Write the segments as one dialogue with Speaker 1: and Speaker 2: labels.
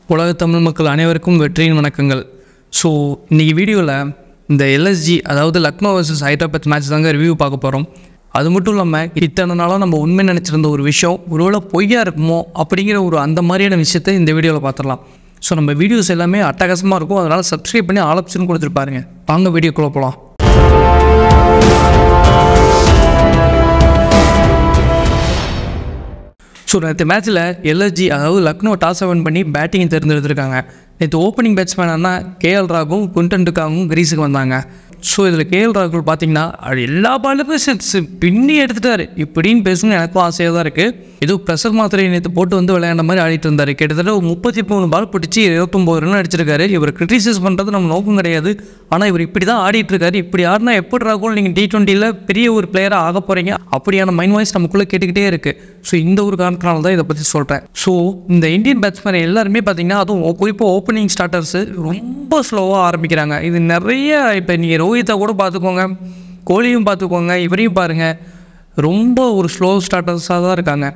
Speaker 1: உலக தமிழ் மக்கள் அனைவருக்கும் வெற்றியின் வணக்கங்கள் ஸோ இன்றைக்கி வீடியோவில் இந்த எல்எஸ்ஜி அதாவது லக்னோ வர்சஸ் ஹைதராபாத் மேட்ச் தாங்க ரிவ்யூ பார்க்க போகிறோம் அது மட்டும் இல்லாமல் இத்தனை நாளாக நம்ம உண்மை நினச்சிருந்த ஒரு விஷயம் ஒருவேளை பொய்யா இருக்குமோ அப்படிங்கிற ஒரு அந்த மாதிரியான விஷயத்தை இந்த வீடியோவில் பார்த்துடலாம் ஸோ நம்ம வீடியோஸ் எல்லாமே அட்டகாசமாக இருக்கும் அதனால் சப்ஸ்கிரைப் பண்ணி ஆல் ஆப்ஷன் கொடுத்துருப்பாருங்க வாங்க வீடியோக்குள்ளே போகலாம் ஸோ நேற்று மேட்ச்சில் எல்எஸ்ஜி அதாவது லக்னோ டாஸ் செவன் பண்ணி பேட்டிங் தேர்ந்தெடுத்திருக்காங்க நேற்று ஓப்பனிங் பேட்ஸ்மேனான கேஎல் ராகும் குண்டன்டுக்காகவும் கிரீஸுக்கு வந்தாங்க ஸோ இதில் கேஎல் ராகுல் பார்த்தீங்கன்னா அது எல்லா பாலுமே சிக்ஸ் பின்னி எடுத்துட்டாரு இப்படின்னு பேசணும்னு எனக்கும் ஆசையாக தான் இருக்குது ஏதோ ப்ரெஷர் மாத்திரை நேற்று போட்டு வந்து விளையாண்ட மாதிரி ஆடிட்டு இருந்தார் கிட்டத்தட்ட ஒரு முப்பத்தி மூணு பால் பிடிச்சி இருபத்தொம்போது ரன் அடிச்சிருக்காரு இவர் கிரிட்டிசைஸ் பண்ணுறது நம்ம நோக்கம் கிடையாது ஆனால் இவர் இப்படி தான் ஆடிட்டு இருக்காரு இப்படி ஆடினா எப்படி ராகுல் நீங்கள் டி டுவெண்ட்டியில் பெரிய ஒரு பிளேயராக ஆக போகிறீங்க அப்படியான மைண்ட் வாய்ஸ் நமக்குள்ளே கேட்டுக்கிட்டே இருக்குது ஸோ இந்த ஒரு காரணத்தினால தான் இதை பற்றி சொல்கிறேன் ஸோ இந்த இந்தியன் பேட்ஸ்மேன் எல்லாருமே பார்த்தீங்கன்னா அதுவும் குறிப்பாக ஓப்பனிங் ஸ்டார்டர்ஸு ரொம்ப ஸ்லோவாக ஆரம்பிக்கிறாங்க இது நிறைய இப்போ நீங்கள் ரோஹித்தை கூட பார்த்துக்கோங்க கோலியும் பார்த்துக்கோங்க இவரையும் பாருங்கள் ரொம்ப ஒரு ஸ்லோ ஸ்டார்டர்ஸாக தான் இருக்காங்க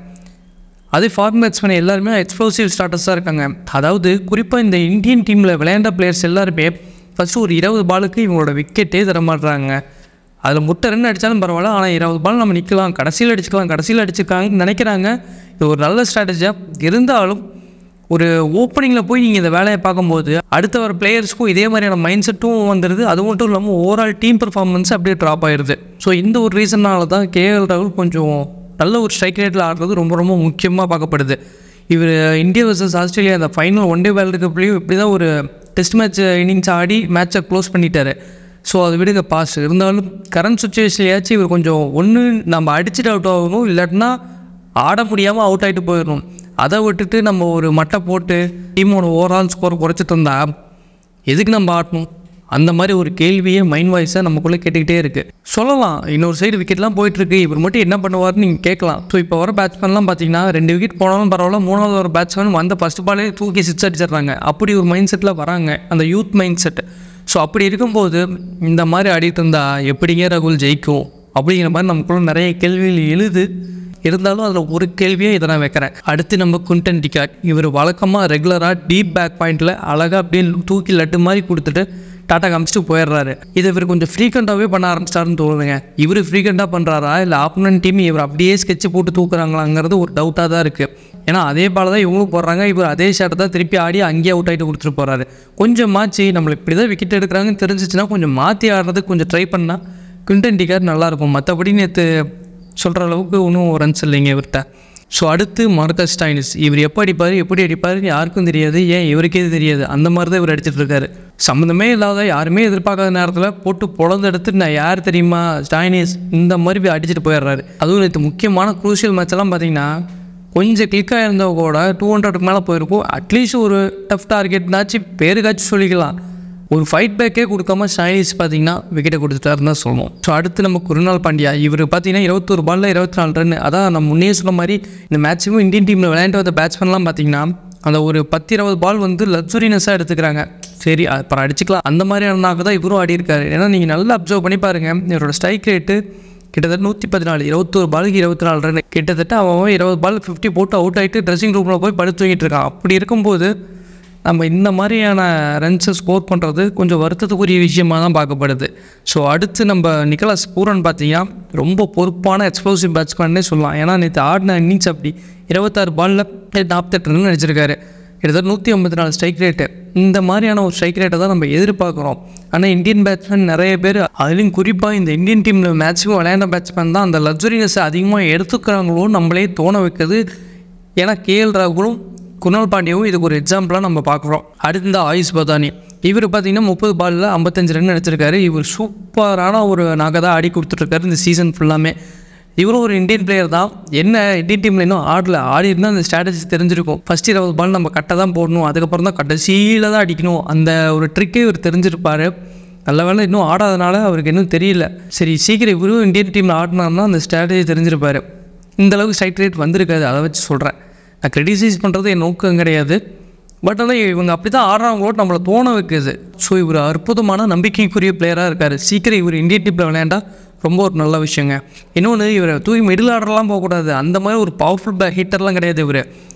Speaker 1: அதே ஃபார்ம் பேட்ஸ்மேன் எல்லாருமே எக்ஸ்ப்ளோசிவ் ஸ்டார்டர்ஸாக இருக்காங்க அதாவது குறிப்பாக இந்த இந்தியன் டீமில் விளையாண்ட பிளேயர்ஸ் எல்லாருமே ஃபஸ்ட்டு ஒரு இருபது பாலுக்கு இவங்களோட விக்கெட்டே தர மாட்டுறாங்க அதில் முட்டை ரன் அடித்தாலும் பரவாயில்ல ஆனால் இருபது பால் நம்ம நிற்கலாம் கடைசியில் அடிச்சுக்கலாம் கடைசியில் அடிச்சுக்காங்கன்னு நினைக்கிறாங்க இது ஒரு நல்ல ஸ்ட்ராட்டஜியாக இருந்தாலும் ஒரு ஓப்பனிங்கில் போய் நீங்கள் இந்த வேலையை பார்க்கும்போது அடுத்த வர பிளேயர்ஸ்க்கும் இதே மாதிரியான மைண்ட் செட்டும் வந்துடுது அது மட்டும் இல்லாமல் ஓவரால் டீம் பெர்ஃபார்மன்ஸ் அப்படியே ட்ராப் ஆயிடுது ஸோ இந்த ஒரு ரீசன்னால தான் கேஎல் ராகுல் கொஞ்சம் நல்ல ஒரு ஸ்ட்ரைக் ரேட்டில் ஆடுறது ரொம்ப ரொம்ப முக்கியமாக பார்க்கப்படுது இவர் இந்தியா வர்சஸ் ஆஸ்திரேலியா அந்த ஃபைனல் ஒன் டே வேர்ல்டு கப்லேயும் இப்படி தான் ஒரு டெஸ்ட் மேட்ச் இன்னிங்ஸ் ஆடி மேட்சை க்ளோஸ் பண்ணிட்டாரு ஸோ அது விடுங்க பாஸ் இருந்தாலும் கரண்ட் சுச்சுவேஷன்லையாச்சும் இவர் கொஞ்சம் ஒன்று நம்ம அடிச்சுட்டு அவுட் ஆகணும் இல்லாட்டினா ஆட முடியாமல் அவுட் ஆகிட்டு போயிடணும் அதை விட்டுட்டு நம்ம ஒரு மட்டை போட்டு டீமோட ஓவரால் ஸ்கோர் குறைச்சிட்டு இருந்தா எதுக்கு நம்ம ஆடணும் அந்த மாதிரி ஒரு கேள்வியே மைண்ட் வாய்ஸாக நமக்குள்ளே கேட்டுக்கிட்டே இருக்குது சொல்லலாம் இன்னொரு சைடு விக்கெட்லாம் போயிட்டுருக்கு இவர் மட்டும் என்ன பண்ணுவார்னு நீங்கள் கேட்கலாம் ஸோ இப்போ வர பேட்ஸ்மேன்லாம் பார்த்தீங்கன்னா ரெண்டு விக்கெட் போனாலும் பரவாயில்ல மூணாவது ஒரு பேட்ஸ்மேன் வந்த ஃபஸ்ட் பாலே தூக்கி சிக்ஸ் அடிச்சிடுறாங்க அப்படி ஒரு மைண்ட் செட்டில் வராங்க அந்த யூத் மைண்ட் செட் ஸோ அப்படி இருக்கும்போது இந்த மாதிரி ஆடிட்டு இருந்தா எப்படிங்க ரகுல் ஜெயிக்கும் அப்படிங்கிற மாதிரி நமக்குள்ள நிறைய கேள்விகள் எழுது இருந்தாலும் அதில் ஒரு கேள்வியே இதை நான் வைக்கிறேன் அடுத்து நம்ம குண்டன் டிகாட் இவர் வழக்கமாக ரெகுலராக டீப் பேக் பாயிண்டில் அழகாக அப்படியே தூக்கி லட்டு மாதிரி கொடுத்துட்டு டாட்டா காமிச்சிட்டு போயிடுறாரு இதை இவர் கொஞ்சம் ஃப்ரீக்வெண்ட்டாகவே பண்ண ஆரம்பிச்சிட்டாருன்னு தோணுதுங்க இவர் ஃப்ரீக்வெண்ட்டாக பண்ணுறாரா இல்லை ஆப்போனன்ட் டீம் இவர் அப்படியே ஸ்கெட்ச் போட்டு தூக்குறாங்களாங்கிறது ஒரு டவுட்டாக தான் இருக்குது ஏன்னா அதே பால் தான் இவங்களும் போடுறாங்க இவர் அதே ஷாட்டை தான் திருப்பி ஆடி அங்கேயே அவுட் ஆகிட்டு கொடுத்துட்டு போகிறாரு கொஞ்சம் மாற்றி நம்மளை இப்படி தான் விக்கெட் எடுக்கிறாங்கன்னு தெரிஞ்சிச்சுன்னா கொஞ்சம் மாற்றி ஆடுறதுக்கு கொஞ்சம் ட்ரை பண்ணால் குண்டன் டிகார் நல்லாயிருக்கும் மற்றபடி நேற்று சொல்கிற அளவுக்கு ஒன்றும் ரன்ஸ் இல்லைங்க இவர்கிட்ட ஸோ அடுத்து மார்க்கஸ் ஸ்டைனிஸ் இவர் எப்போ அடிப்பார் எப்படி அடிப்பார் யாருக்கும் தெரியாது ஏன் இவருக்கே தெரியாது அந்த மாதிரி தான் இவர் அடிச்சிட்டு இருக்காரு சம்மந்தமே இல்லாத யாருமே எதிர்பார்க்காத நேரத்தில் போட்டு பொழந்து எடுத்து நான் யார் தெரியுமா ஸ்டைனிஸ் இந்த மாதிரி போய் அடிச்சுட்டு போயிடுறாரு அதுவும் நேற்று முக்கியமான குரூஷியல் மேட்செல்லாம் பார்த்தீங்கன்னா கொஞ்சம் கிளிக்காக இருந்தால் கூட டூ ஹண்ட்ரடுக்கு மேலே போயிருக்கும் அட்லீஸ்ட் ஒரு டஃப் டார்கெட்னாச்சும் பேருக்காச்சும் சொல்லிக்கலாம் ஒரு ஃபைட் பேக்கே கொடுக்காம சைனீஸ் பார்த்தீங்கன்னா விக்கெட்டை கொடுத்துட்டாருன்னு தான் சொல்லணும் ஸோ அடுத்து நம்ம குருநாள் பாண்டியா இவர் பார்த்தீங்கன்னா இருபத்தொரு பாலில் இருபத்தி நாலு ரன் அதான் நம்ம முன்னே சொன்ன மாதிரி இந்த மேட்சும் இந்தியன் டீமில் விளையாண்டு வந்த பேட்ஸ்மேன்லாம் பார்த்தீங்கன்னா அந்த ஒரு பத்து இருபது பால் வந்து லக்ஸுரினஸாக எடுத்துக்கிறாங்க சரி அப்புறம் அடிச்சுக்கலாம் அந்த மாதிரியானாக்க தான் இவரும் ஆடி இருக்காரு ஏன்னா நீங்கள் நல்லா அப்சர்வ் பண்ணி பாருங்கள் இவரோட ஸ்ட்ரைக் ரேட்டு கிட்டத்தட்ட நூற்றி பதினாலு இருபத்தொரு பாலுக்கு இருபத்தி நாலு ரன் கிட்டத்தட்ட அவன் இருபது பால் ஃபிஃப்டி போட்டு அவுட் ஆகிட்டு ட்ரெஸ்ஸிங் ரூமில் போய் படுத்து தூங்கிட்டு இருக்கான் அப்படி இருக்கும்போது நம்ம இந்த மாதிரியான ரன்ஸை ஸ்கோர் பண்ணுறது கொஞ்சம் வருத்தத்துக்குரிய விஷயமாக தான் பார்க்கப்படுது ஸோ அடுத்து நம்ம நிக்கலாஸ் பூரன் பார்த்தீங்கன்னா ரொம்ப பொறுப்பான எக்ஸ்ப்ளோசிவ் பேட்ஸ்மேன்னே சொல்லலாம் ஏன்னா நேற்று ஆடின இன்னிங்ஸ் அப்படி இருபத்தாறு பாலில் நாற்பத்தெட்டு ரன் அடிச்சிருக்காரு கிட்டத்தட்ட நூற்றி ஐம்பத்தி நாலு ஸ்ட்ரைக் ரேட்டு இந்த மாதிரியான ஒரு ஸ்ட்ரைக் ரேட்டை தான் நம்ம எதிர்பார்க்குறோம் ஆனால் இந்தியன் பேட்ஸ்மேன் நிறைய பேர் அதுலேயும் குறிப்பாக இந்த இந்தியன் டீமில் மேட்ச்சுக்கும் விளையாண்ட பேட்ஸ்மேன் தான் அந்த லக்ஸுரினஸை அதிகமாக எடுத்துக்கிறாங்களோ நம்மளே தோண வைக்கிறது ஏன்னா கேஎல் ராகுலும் குணால் பாண்டியவும் இதுக்கு ஒரு எக்ஸாம்பிளாக நம்ம பார்க்குறோம் அடுத்து இந்த ஆயுஷ் பதானி இவர் பார்த்தீங்கன்னா முப்பது பாலில் ஐம்பத்தஞ்சு ரன் அடிச்சிருக்காரு இவர் சூப்பரான ஒரு நகை தான் ஆடி கொடுத்துட்ருக்காரு இந்த சீசன் ஃபுல்லாமே இவரும் ஒரு இந்தியன் பிளேயர் தான் என்ன இந்தியன் டீமில் இன்னும் ஆடல ஆடி இருந்தால் அந்த ஸ்ட்ராட்டஜி தெரிஞ்சிருக்கும் ஃபஸ்ட் இருபது பால் நம்ம கட்டை தான் போடணும் அதுக்கப்புறம் தான் கடைசியில் தான் அடிக்கணும் அந்த ஒரு ட்ரிக்கே இவர் தெரிஞ்சிருப்பார் நல்ல வேளை இன்னும் ஆடாதனால அவருக்கு இன்னும் தெரியல சரி சீக்கிரம் இவரும் இந்தியன் டீமில் ஆடினார்னா அந்த ஸ்ட்ராட்டஜி தெரிஞ்சிருப்பார் இந்த அளவுக்கு ஸ்ட்ரைக் ரேட் வந்திருக்காது அதை வச்சு சொல்கிறேன் நான் கிரிட்டிசைஸ் பண்ணுறது என் நோக்கம் கிடையாது பட் ஆனால் இவங்க அப்படி தான் ஆடுறவங்களோட நம்மளை தோண வைக்குது ஸோ இவர் அற்புதமான நம்பிக்கைக்குரிய பிளேயராக இருக்கார் சீக்கிரம் இவர் இந்தியன் டீமில் விளையாண்டா ரொம்ப ஒரு நல்ல விஷயங்க இன்னொன்று இவர் தூக்கி மிடில் ஆர்டர்லாம் போகக்கூடாது அந்த மாதிரி ஒரு பவர்ஃபுல் பே ஹிட்டர்லாம் கிடையாது இவர்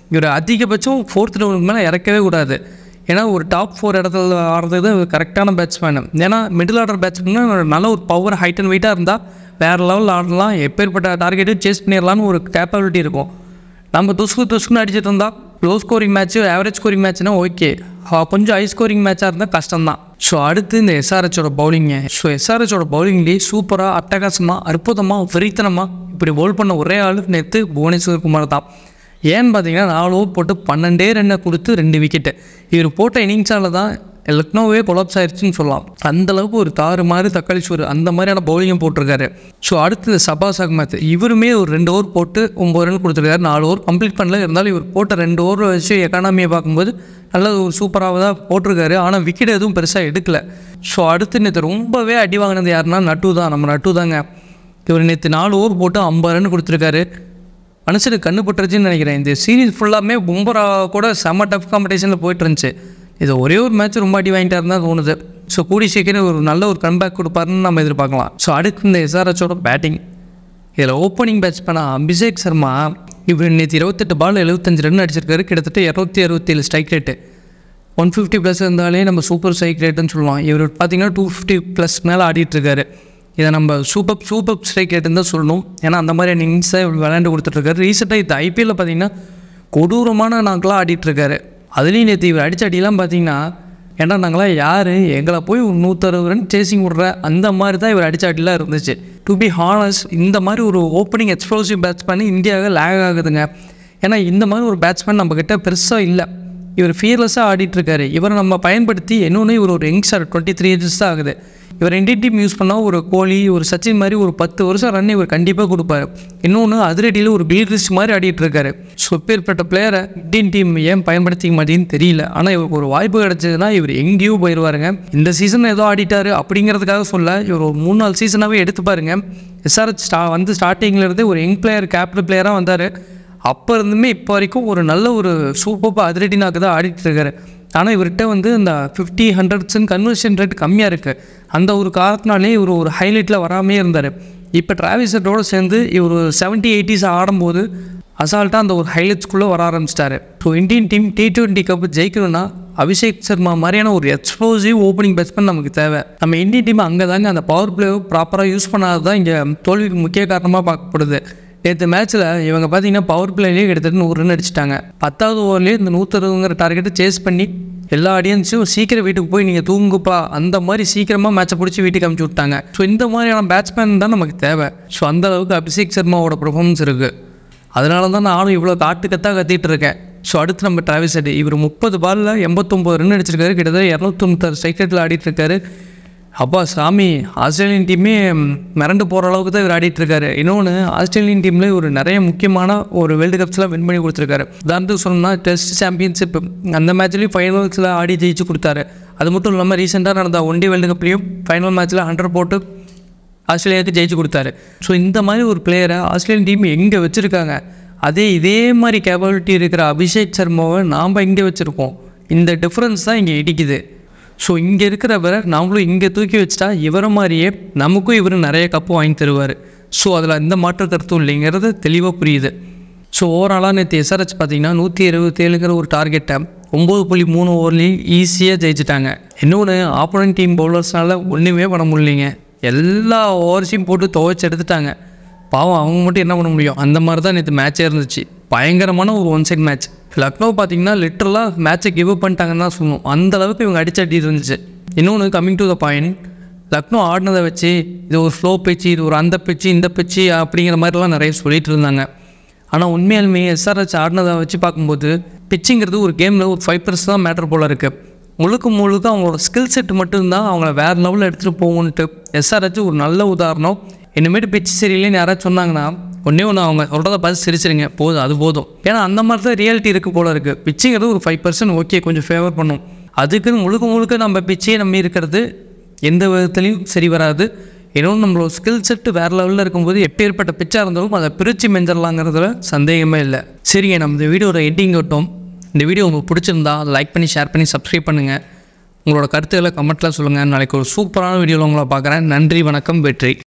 Speaker 1: இவர் அதிகபட்சம் ஃபோர்த் ரவுண்டுக்கு மேலே இறக்கவே கூடாது ஏன்னா ஒரு டாப் ஃபோர் இடத்துல ஆடுறது கரெக்டான பேட்ஸ்மேன் ஏன்னா மிடில் ஆர்டர் பேட்ஸ்மேன் நல்ல ஒரு பவர் ஹைட் அண்ட் வெயிட்டாக இருந்தால் வேறு லெவலில் ஆடலாம் எப்பேற்பட்ட டார்கெட்டும் சேஸ் பண்ணிடலாம்னு ஒரு கேப்பபிலிட்டி இருக்கும் நம்ம துசுக்கு துசுக்குன்னு அடிச்சிட்டு இருந்தால் low scoring match average scoring மேட்ச்னா ஓகே கொஞ்சம் ஹை ஸ்கோரிங் மேட்சாக இருந்தால் கஷ்டம்தான் ஸோ அடுத்து இந்த எஸ்ஆர்ஹெச்சோட பவுலிங்க ஸோ எஸ்ஆர்ஹெச்சோட பவுலிங்லேயே சூப்பராக அட்டகாசமாக அற்புதமாக வெறித்தனமாக இப்படி பவுல் பண்ண ஒரே ஆளு நேற்று புவனேஸ்வர் குமார் தான் ஏன்னு பார்த்தீங்கன்னா நாலு ஓவர் போட்டு பன்னெண்டே ரன்னை கொடுத்து ரெண்டு விக்கெட்டு இவர் போட்ட இன்னிங்ஸால் தான் லக்னோவே கொலாப்ஸ் ஆயிடுச்சுன்னு சொல்லலாம் அந்த அளவுக்கு ஒரு தாறு மாதிரி தக்காளி சோறு அந்த மாதிரியான பவுலிங்கும் போட்டிருக்காரு ஸோ அடுத்து இந்த சபாஸ் அகமத் இவருமே ஒரு ரெண்டு ஓவர் போட்டு ஒம்பது ரன் கொடுத்துருக்காரு நாலு ஓவர் கம்ப்ளீட் பண்ணல இருந்தாலும் இவர் போட்ட ரெண்டு ஓவர் வச்சு எக்கானமியை பார்க்கும்போது நல்ல ஒரு சூப்பராக தான் போட்டிருக்காரு ஆனால் விக்கெட் எதுவும் பெருசாக எடுக்கல ஸோ அடுத்து நேற்று ரொம்பவே அடி வாங்கினது யாருன்னா நட்டு தான் நம்ம நட்டு தாங்க இவர் நேற்று நாலு ஓவர் போட்டு ஐம்பது ரன் கொடுத்துருக்காரு மனுஷனுக்கு கண்ணு பட்டுருச்சுன்னு நினைக்கிறேன் இந்த சீரீஸ் ஃபுல்லாமே பும்பரா கூட செம்ம டஃப் காம்படிஷனில் போயிட்டு இருந்துச்சு இது ஒரே ஒரு மேட்ச் ரொம்ப அடி வாங்கிட்டாருன்னு தான் தோணுது ஸோ கூடி சீக்கிரம் ஒரு நல்ல ஒரு கம்பேக் கொடுப்பாருன்னு நம்ம எதிர்பார்க்கலாம் ஸோ அடுத்து இந்த எஸ்ஆர்ஹெச்சோட பேட்டிங் இதில் ஓப்பனிங் பேட்ஸ்மேனாக அபிஷேக் சர்மா இவர் நேற்று இருபத்தெட்டு பால் எழுபத்தஞ்சு ரன் அடிச்சிருக்காரு கிட்டத்தட்ட இரநூத்தி அறுபத்தேழு strike rate one fifty plus இருந்தாலே நம்ம சூப்பர் ஸ்ட்ரைக் ரேட்டுன்னு சொல்லுவோம் இவர் பார்த்தீங்கன்னா டூ ஃபிஃப்டி ப்ளஸ் மேலே ஆடிட்டுருக்காரு இதை நம்ம சூப்பர் சூப்பர் ஸ்ட்ரைக் ரேட்டுன்னு தான் சொல்லணும் ஏன்னா அந்த மாதிரி இன்னிங்ஸை விளையாண்டு கொடுத்துட்ருக்காரு ரீசெண்டாக இது ஐபிஎல்லில் பார்த்தீங்கன்னா கொடூரமான நாங்களாம் ஆடிட்டுருக்காரு அதுலேயும் நேற்று இவர் அடித்த அடியெல்லாம் பார்த்தீங்கன்னா ஏன்னா நாங்களாம் யார் எங்களை போய் ஒரு நூற்றறுபது ரன் சேசிங் விட்ற அந்த மாதிரி தான் இவர் அடித்த அடிலாம் இருந்துச்சு டு பி ஹானஸ் இந்த மாதிரி ஒரு ஓப்பனிங் எக்ஸ்ப்ளோசிவ் பேட்ஸ்மேன் இந்தியாவுக்கு லேக் ஆகுதுங்க ஏன்னா இந்த மாதிரி ஒரு பேட்ஸ்மேன் நம்மக்கிட்ட பெருசாக இல்லை இவர் ஃபியர்லெஸ்ஸாக ஆடிட்டுருக்காரு இவரை நம்ம பயன்படுத்தி இன்னொன்று இவர் ஒரு யங்ஸ்டர் டுவெண்ட்டி த்ரீ இயர்ஸ் தான் ஆகுது இவர் இந்தியன் டீம் யூஸ் பண்ணால் ஒரு கோலி ஒரு சச்சின் மாதிரி ஒரு பத்து வருஷம் ரன் இவர் கண்டிப்பாக கொடுப்பாரு இன்னொன்று அதிரடியில் ஒரு பீரிஸ்ட் மாதிரி ஆடிட்டு இருக்காரு ஸோ இப்பேற்பட்ட பிளேயரை இந்தியன் டீம் ஏன் பயன்படுத்திக்க மாட்டேன்னு தெரியல ஆனால் இவருக்கு ஒரு வாய்ப்பு கிடைச்சதுன்னா இவர் எங்கேயோ போயிடுவாருங்க இந்த சீசன் ஏதோ ஆடிட்டாரு அப்படிங்கிறதுக்காக சொல்ல இவர் ஒரு மூணு நாலு சீசனாகவே எடுத்து பாருங்க எஸ்ஆர்எச் ஸ்டா வந்து ஸ்டார்டிங்கில் இருந்தே ஒரு யங் பிளேயர் கேப்டன் பிளேயராக வந்தார் அப்போ இருந்துமே இப்போ வரைக்கும் ஒரு நல்ல ஒரு சூப்பராக அதிரடினாக்கு தான் ஆடிட்டு இருக்காரு ஆனால் இவர்கிட்ட வந்து இந்த ஃபிஃப்டி ஹண்ட்ரட்ஸ்ன்னு கன்வர்ஷன் ரேட் கம்மியாக இருக்குது அந்த ஒரு காரணத்தினாலே இவர் ஒரு ஹைலைட்டில் வராமே இருந்தார் இப்போ டிராவிசட்டோடு சேர்ந்து இவர் செவன்ட்டி எயிட்டிஸ் ஆடும்போது அசால்ட்டாக அந்த ஒரு ஹைலைட்ஸ்குள்ளே வர ஆரம்பிச்சிட்டாரு so Indian team T twenty cup ஜெயிக்கணும்னா அபிஷேக் சர்மா மாதிரியான ஒரு எக்ஸ்ப்ளோசிவ் ஓப்பனிங் பேட்ஸ்மேன் நமக்கு தேவை நம்ம இந்தியன் டீம் அங்கே தாங்க அந்த பவர் பிளே ப்ராப்பராக யூஸ் பண்ணாது தான் இங்கே தோல்விக்கு முக்கிய காரணமாக பார்க்கப்படுது நேற்று மேட்ச்சில் இவங்க பார்த்தீங்கன்னா பவர் பிளேலேயே கிட்டத்தட்ட நூறு ரன் அடிச்சிட்டாங்க பத்தாவது ஓவர்லேயே இந்த நூற்றறுபதுங்கிற டார்கெட்டை சேஸ் பண்ணி எல்லா ஆடியன்ஸும் சீக்கிரம் வீட்டுக்கு போய் நீங்கள் தூங்குப்பா அந்த மாதிரி சீக்கிரமாக மேட்சை பிடிச்சி வீட்டுக்கு அமுச்சு விட்டாங்க ஸோ இந்த மாதிரியான பேட்ஸ்மேன் தான் நமக்கு தேவை ஸோ அந்த அளவுக்கு அபிஷேக் சர்மாவோட பெர்ஃபார்மன்ஸ் இருக்குது அதனால தான் நானும் இவ்வளோ காட்டு கத்தாக கத்திட்டு இருக்கேன் ஸோ அடுத்து நம்ம டிராவிஸ் ஹெட் இவர் முப்பது பாலில் எண்பத்தொம்போது ரன் அடிச்சிருக்காரு கிட்டத்தட்ட இரநூத்தொண்ணூத்தாறு ஸ்ட்ரைக் ரேட்டில் ஆடிட்டு இருக்காரு அப்பா சாமி ஆஸ்திரேலியன் டீமே மிரண்டு போகிற அளவுக்கு தான் இவர் ஆடிட்டு இருக்காரு இன்னொன்று ஆஸ்திரேலியன் டீமில் ஒரு நிறைய முக்கியமான ஒரு வேர்ல்டு கப்ஸ்லாம் வின் பண்ணி கொடுத்துருக்காரு உதாரணத்துக்கு சொல்லணும்னா டெஸ்ட் சாம்பியன்ஷிப் அந்த மேட்ச்லேயும் ஃபைனல்ஸில் ஆடி ஜெயிச்சு கொடுத்தாரு அது மட்டும் இல்லாமல் ரீசெண்டாக நடந்த ஒன் டே வேர்ல்டு கப்லேயும் ஃபைனல் மேட்ச்சில் ஹண்ட்ரட் போட்டு ஆஸ்திரேலியாவுக்கு ஜெயிச்சு கொடுத்தாரு ஸோ இந்த மாதிரி ஒரு பிளேயரை ஆஸ்திரேலியன் டீம் எங்கே வச்சுருக்காங்க அதே இதே மாதிரி கேப்பபிலிட்டி இருக்கிற அபிஷேக் சர்மாவை நாம் இங்கே வச்சுருக்கோம் இந்த டிஃப்ரென்ஸ் தான் இங்கே இடிக்குது ஸோ இங்கே இருக்கிறவரை நாமளும் இங்கே தூக்கி வச்சுட்டா இவரை மாதிரியே நமக்கும் இவர் நிறைய கப்பு வாங்கி தருவார் ஸோ அதில் எந்த மாற்று கருத்தும் இல்லைங்கிறது தெளிவாக புரியுது ஸோ ஓவராலாக நேற்று எஸ்ஆர்ஹெச் பார்த்தீங்கன்னா நூற்றி இருபத்தேழுங்கிற ஒரு டார்கெட்டை ஒம்பது புள்ளி மூணு ஓவர்லேயும் ஈஸியாக ஜெயிச்சிட்டாங்க இன்னொன்று ஆப்போனன்ட் டீம் பவுலர்ஸ்னால ஒன்றுமே பண்ண முடியலைங்க எல்லா ஓவர்ஸையும் போட்டு துவைச்சு எடுத்துட்டாங்க பாவம் அவங்க மட்டும் என்ன பண்ண முடியும் அந்த மாதிரி தான் நேற்று மேட்சே இருந்துச்சு பயங்கரமான ஒரு ஒன் சைட் மேட்ச் லக்னோ பார்த்தீங்கன்னா லிட்டரலாக மேட்சை கிவ் அப் பண்ணிட்டாங்கன்னு தான் சொல்லணும் அந்த அளவுக்கு இவங்க அடிச்சு அடி இருந்துச்சு இன்னொன்று coming to the point Lucknow ஆடினதை வச்சு இது ஒரு ஃப்ளோ பிச்சு இது ஒரு அந்த பிச்சு இந்த பிச்சு அப்படிங்கிற மாதிரிலாம் நிறைய சொல்லிட்டு இருந்தாங்க ஆனால் உண்மையாலுமே எஸ்ஆர்ஹெச் ஆடினதை வச்சு பார்க்கும்போது பிச்சுங்கிறது ஒரு கேமில் ஒரு ஃபைவ் பர்ஸ் தான் மேட்டர் போல் இருக்குது முழுக்க முழுக்க அவங்களோட ஸ்கில் செட் மட்டும்தான் அவங்கள வேறு லெவலில் எடுத்துகிட்டு போகணுன்ட்டு எஸ்ஆர்ஹெச் ஒரு நல்ல உதாரணம் இனிமேட்டு பிச்சு சரியில்லைன்னு யாராச்சும் சொன்னாங்கன்னா ஒன்றே ஒன்று அவங்க சொல்கிறத பார்த்து சிரிச்சிருங்க போதும் அது போதும் ஏன்னா அந்த மாதிரி தான் ரியாலிட்டி இருக்குது போல இருக்குது பிச்சுங்கிறது ஒரு ஃபைவ் பர்சன்ட் ஓகே கொஞ்சம் ஃபேவர் பண்ணும் அதுக்குன்னு முழுக்க முழுக்க நம்ம பிச்சையை நம்பி இருக்கிறது எந்த விதத்துலையும் சரி வராது இன்னொன்று நம்மளோட ஸ்கில் செட்டு வேறு லெவலில் இருக்கும்போது எப்பேற்பட்ட பிச்சாக இருந்தாலும் அதை பிரித்து மெஞ்சிடலாங்கிறதுல சந்தேகமே இல்லை சரிங்க நம்ம இந்த வீடியோட எண்டிங் கட்டும் இந்த வீடியோ உங்களுக்கு பிடிச்சிருந்தா லைக் பண்ணி ஷேர் பண்ணி சப்ஸ்கிரைப் பண்ணுங்கள் உங்களோட கருத்துக்களை கமெண்ட்டில் சொல்லுங்கள் நாளைக்கு ஒரு சூப்பரான வீடியோவில் உங்களை பார்க்குறேன் நன்றி வணக்கம் வெற்றி